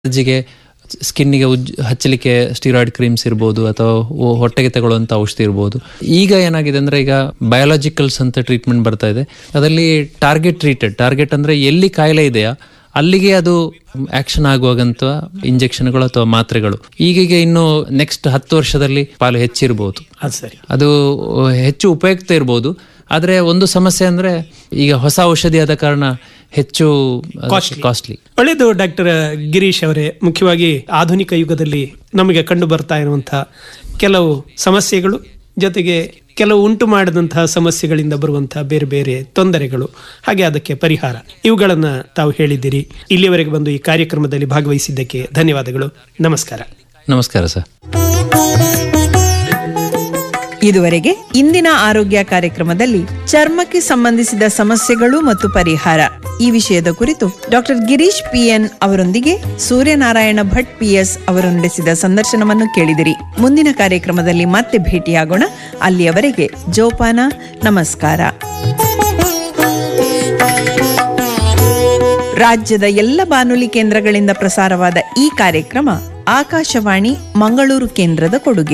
ಅಲರ್ಜಿಗೆ ಸ್ಕಿನ್ನಿಗೆ ಉಜ್ ಹಚ್ಚಲಿಕ್ಕೆ steroid creams ಇರ್ಬೋದು ಅಥವಾ ಒ- ಹೊಟ್ಟೆಗೆ ತಗೊಳ್ಳುವಂತ ಔಷಧಿ ಇರ್ಬೋದು ಈಗ ಏನಾಗಿದೆ ಅಂದ್ರೆ ಈಗ ಬಯೋಲಾಜಿಕಲ್ಸ್ ಅಂತ ಟ್ರೀಟ್ಮೆಂಟ್ ಬರ್ತಾ ಇದೆ ಅದರಲ್ಲಿ ಟಾರ್ಗೆಟ್ ಟ್ರೀಟೆಡ್ ಟಾರ್ಗೆಟ್ ಅಂದ್ರೆ ಎಲ್ಲಿ ಕಾಯಿಲೆ ಇದೆಯಾ ಅಲ್ಲಿಗೆ ಅದು ಆಕ್ಷನ್ ಆಗುವಾಗಂತ ಇಂಜೆಕ್ಷನ್ಗಳು ಅಥವಾ ಮಾತ್ರೆಗಳು ಈಗೀಗ ಇನ್ನು ನೆಕ್ಸ್ಟ್ ಹತ್ತು ವರ್ಷದಲ್ಲಿ ಪಾಲು ಹೆಚ್ಚಿರ್ಬೋದು ಅದು ಸರಿ ಅದು ಹೆಚ್ಚು ಉಪಯುಕ್ತ ಇರ್ಬೋದು ಆದ್ರೆ ಒಂದು ಸಮಸ್ಯೆ ಅಂದ್ರೆ ಈಗ ಹೊಸ ಔಷಧಿ ಆದ ಕಾರಣ ಹೆಚ್ಚು ಕಾಸ್ಟ್ಲಿ ಒಳ್ಳೆಯದು ಡಾಕ್ಟರ್ ಗಿರೀಶ್ ಅವರೇ ಮುಖ್ಯವಾಗಿ ಆಧುನಿಕ ಯುಗದಲ್ಲಿ ನಮಗೆ ಕಂಡು ಬರ್ತಾ ಇರುವಂತಹ ಕೆಲವು ಸಮಸ್ಯೆಗಳು ಜೊತೆಗೆ ಕೆಲವು ಉಂಟು ಮಾಡಿದಂತಹ ಸಮಸ್ಯೆಗಳಿಂದ ಬರುವಂತಹ ಬೇರೆ ಬೇರೆ ತೊಂದರೆಗಳು ಹಾಗೆ ಅದಕ್ಕೆ ಪರಿಹಾರ ಇವುಗಳನ್ನ ತಾವು ಹೇಳಿದ್ದೀರಿ ಇಲ್ಲಿಯವರೆಗೆ ಬಂದು ಈ ಕಾರ್ಯಕ್ರಮದಲ್ಲಿ ಭಾಗವಹಿಸಿದ್ದಕ್ಕೆ ಧನ್ಯವಾದಗಳು ನಮಸ್ಕಾರ ನಮಸ್ಕಾರ ಸರ್ ಇದುವರೆಗೆ ಇಂದಿನ ಆರೋಗ್ಯ ಕಾರ್ಯಕ್ರಮದಲ್ಲಿ ಚರ್ಮಕ್ಕೆ ಸಂಬಂಧಿಸಿದ ಸಮಸ್ಯೆಗಳು ಮತ್ತು ಪರಿಹಾರ ಈ ವಿಷಯದ ಕುರಿತು ಡಾಕ್ಟರ್ ಗಿರೀಶ್ ಪಿಎನ್ ಅವರೊಂದಿಗೆ ಸೂರ್ಯನಾರಾಯಣ ಭಟ್ ಪಿಎಸ್ ಅವರು ನಡೆಸಿದ ಸಂದರ್ಶನವನ್ನು ಕೇಳಿದಿರಿ ಮುಂದಿನ ಕಾರ್ಯಕ್ರಮದಲ್ಲಿ ಮತ್ತೆ ಭೇಟಿಯಾಗೋಣ ಅಲ್ಲಿಯವರೆಗೆ ಜೋಪಾನ ನಮಸ್ಕಾರ ರಾಜ್ಯದ ಎಲ್ಲ ಬಾನುಲಿ ಕೇಂದ್ರಗಳಿಂದ ಪ್ರಸಾರವಾದ ಈ ಕಾರ್ಯಕ್ರಮ ಆಕಾಶವಾಣಿ ಮಂಗಳೂರು ಕೇಂದ್ರದ ಕೊಡುಗೆ